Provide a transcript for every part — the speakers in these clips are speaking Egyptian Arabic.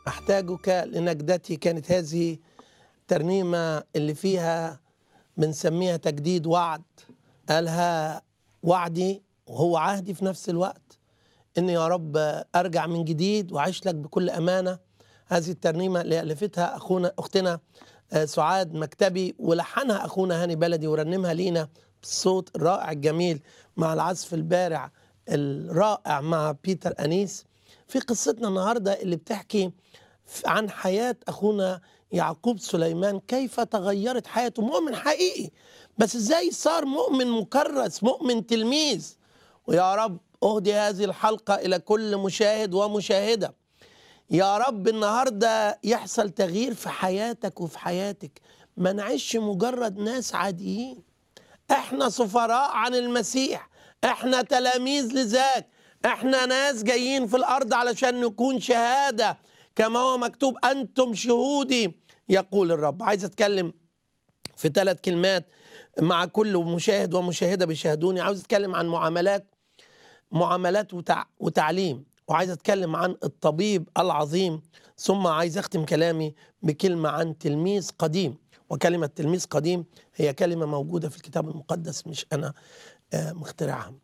أحتاجك لنجدتي كانت هذه ترنيمة اللي فيها بنسميها تجديد وعد قالها وعدي وهو عهدي في نفس الوقت إن يا رب أرجع من جديد وأعيش لك بكل أمانة هذه الترنيمة اللي ألفتها أخونا أختنا آه، سعاد مكتبي ولحنها أخونا هاني بلدي ورنمها لينا بالصوت الرائع الجميل مع العزف البارع الرائع مع بيتر أنيس في قصتنا النهاردة اللي بتحكي ف- عن حياة أخونا يعقوب سليمان كيف تغيرت حياته مؤمن حقيقي بس ازاي صار مؤمن مكرس مؤمن تلميذ ويا رب أهدي هذه الحلقة إلى كل مشاهد ومشاهدة يا رب النهارده يحصل تغيير في حياتك وفي حياتك ما نعيش مجرد ناس عاديين احنا سفراء عن المسيح احنا تلاميذ لذاك احنا ناس جايين في الارض علشان نكون شهاده كما هو مكتوب انتم شهودي يقول الرب عايز اتكلم في ثلاث كلمات مع كل مشاهد ومشاهده بيشاهدوني عاوز اتكلم عن معاملات معاملات وتع... وتعليم وعايز اتكلم عن الطبيب العظيم ثم عايز اختم كلامي بكلمه عن تلميذ قديم وكلمه تلميذ قديم هي كلمه موجوده في الكتاب المقدس مش انا آه، مخترعها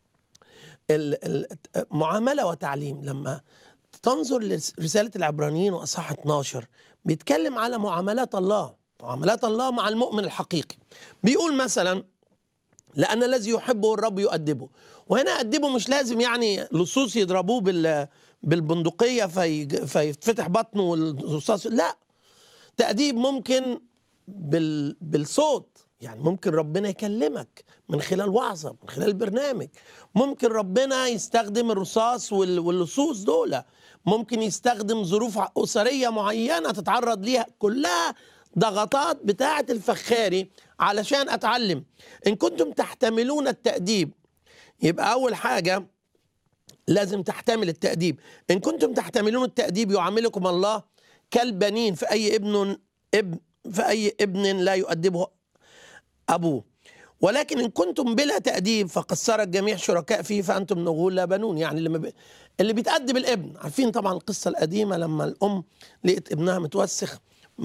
ال- ال- معامله وتعليم لما تنظر لرساله العبرانيين واصحاح 12 بيتكلم على معاملات الله معاملات الله مع المؤمن الحقيقي بيقول مثلا لأن الذي يحبه الرب يؤدبه وهنا أدبه مش لازم يعني لصوص يضربوه بال بالبندقية في فيتفتح بطنه والرصاص لا تأديب ممكن بال بالصوت يعني ممكن ربنا يكلمك من خلال وعظة من خلال برنامج ممكن ربنا يستخدم الرصاص وال- واللصوص دول ممكن يستخدم ظروف أسرية معينة تتعرض ليها كلها ضغطات بتاعة الفخاري علشان أتعلم إن كنتم تحتملون التأديب يبقى أول حاجة لازم تحتمل التأديب إن كنتم تحتملون التأديب يعاملكم الله كالبنين في أي ابن ابن في أي ابن لا يؤدبه أبوه ولكن إن كنتم بلا تأديب فقد صار الجميع شركاء فيه فأنتم نغول لا بنون يعني اللي, ب... اللي بيتأدب الابن عارفين طبعا القصة القديمة لما الأم لقت ابنها متوسخ